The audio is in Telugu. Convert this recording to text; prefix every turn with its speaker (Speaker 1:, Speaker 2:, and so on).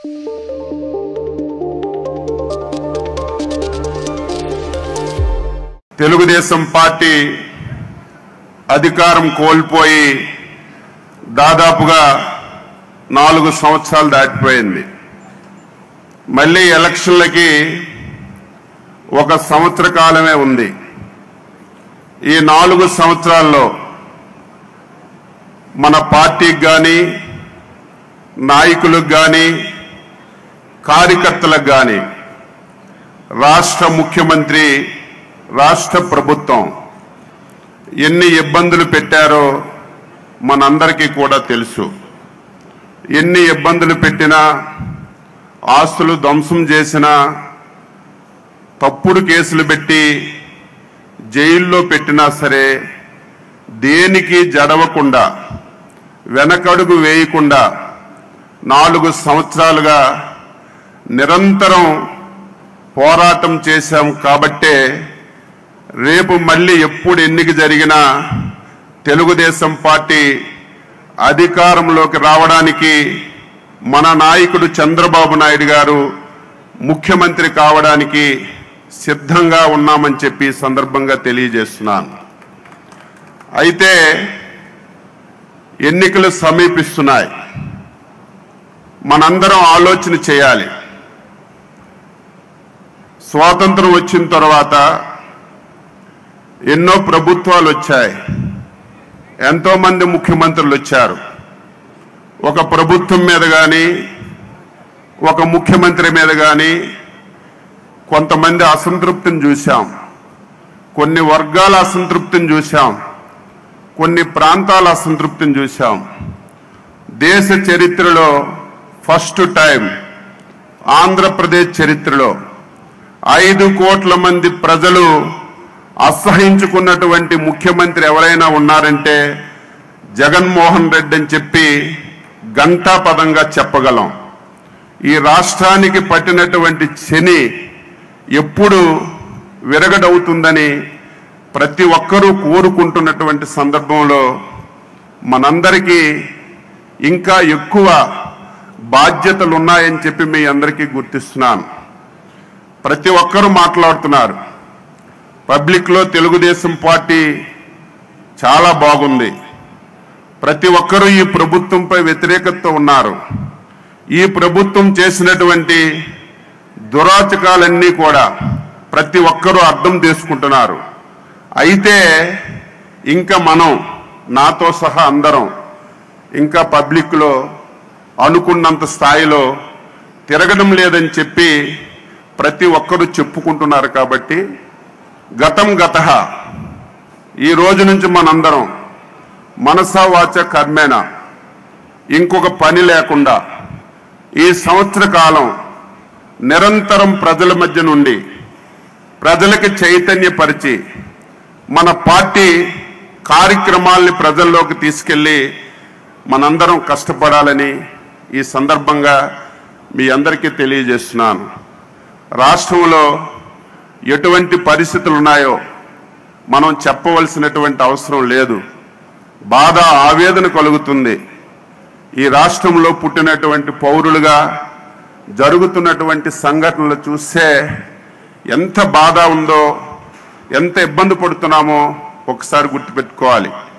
Speaker 1: తెలుగుదేశం పార్టీ అధికారం కోల్పోయి దాదాపుగా నాలుగు సంవత్సరాలు దాటిపోయింది మళ్ళీ ఎలక్షన్లకి ఒక సంవత్సర కాలమే ఉంది ఈ నాలుగు సంవత్సరాల్లో మన పార్టీకి కానీ నాయకులకు కానీ కార్యకర్తలకు కానీ రాష్ట్ర ముఖ్యమంత్రి రాష్ట్ర ప్రభుత్వం ఎన్ని ఇబ్బందులు పెట్టారో మనందరికీ కూడా తెలుసు ఎన్ని ఇబ్బందులు పెట్టినా ఆస్తులు ధ్వంసం చేసినా తప్పుడు కేసులు పెట్టి జైల్లో పెట్టినా సరే దేనికి జడవకుండా వెనకడుగు వేయకుండా నాలుగు సంవత్సరాలుగా నిరంతరం పోరాటం చేశాం కాబట్టే రేపు మళ్ళీ ఎప్పుడు ఎన్నిక జరిగినా తెలుగుదేశం పార్టీ అధికారంలోకి రావడానికి మన నాయకుడు చంద్రబాబు నాయుడు గారు ముఖ్యమంత్రి కావడానికి సిద్ధంగా ఉన్నామని చెప్పి ఈ సందర్భంగా తెలియజేస్తున్నాను అయితే ఎన్నికలు సమీపిస్తున్నాయి మనందరం ఆలోచన చేయాలి స్వాతంత్రం వచ్చిన తర్వాత ఎన్నో ప్రభుత్వాలు వచ్చాయి ఎంతో మంది ముఖ్యమంత్రులు వచ్చారు ఒక ప్రభుత్వం మీద కానీ ఒక ముఖ్యమంత్రి మీద కానీ కొంతమంది అసంతృప్తిని చూశాం కొన్ని వర్గాల అసంతృప్తిని చూశాం కొన్ని ప్రాంతాల అసంతృప్తిని చూశాం దేశ చరిత్రలో ఫస్ట్ టైం ఆంధ్రప్రదేశ్ చరిత్రలో ఐదు కోట్ల మంది ప్రజలు అసహించుకున్నటువంటి ముఖ్యమంత్రి ఎవరైనా ఉన్నారంటే జగన్మోహన్ రెడ్డి అని చెప్పి ఘంటాపదంగా చెప్పగలం ఈ రాష్ట్రానికి పట్టినటువంటి శని ఎప్పుడు విరగడవుతుందని ప్రతి ఒక్కరూ కోరుకుంటున్నటువంటి సందర్భంలో మనందరికీ ఇంకా ఎక్కువ బాధ్యతలు ఉన్నాయని చెప్పి మీ అందరికీ గుర్తిస్తున్నాను ప్రతి ఒక్కరూ మాట్లాడుతున్నారు పబ్లిక్లో తెలుగుదేశం పార్టీ చాలా బాగుంది ప్రతి ఒక్కరూ ఈ ప్రభుత్వంపై వ్యతిరేకతతో ఉన్నారు ఈ ప్రభుత్వం చేసినటువంటి దురాచకాలన్నీ కూడా ప్రతి ఒక్కరూ అర్థం చేసుకుంటున్నారు అయితే ఇంకా మనం నాతో సహా అందరం ఇంకా పబ్లిక్లో అనుకున్నంత స్థాయిలో తిరగడం లేదని చెప్పి ప్రతి ఒక్కరూ చెప్పుకుంటున్నారు కాబట్టి గతం గత ఈ రోజు నుంచి మనందరం మనసా వాచ కర్మేణ ఇంకొక పని లేకుండా ఈ సంవత్సర కాలం నిరంతరం ప్రజల మధ్య నుండి ప్రజలకి చైతన్యపరిచి మన పార్టీ కార్యక్రమాల్ని ప్రజల్లోకి తీసుకెళ్ళి మనందరం కష్టపడాలని ఈ సందర్భంగా మీ అందరికీ తెలియజేస్తున్నాను రాష్ట్రంలో ఎటువంటి పరిస్థితులు ఉన్నాయో మనం చెప్పవలసినటువంటి అవసరం లేదు బాధ ఆవేదన కలుగుతుంది ఈ రాష్ట్రంలో పుట్టినటువంటి పౌరులుగా జరుగుతున్నటువంటి సంఘటనలు చూస్తే ఎంత బాధ ఉందో ఎంత ఇబ్బంది పడుతున్నామో ఒకసారి గుర్తుపెట్టుకోవాలి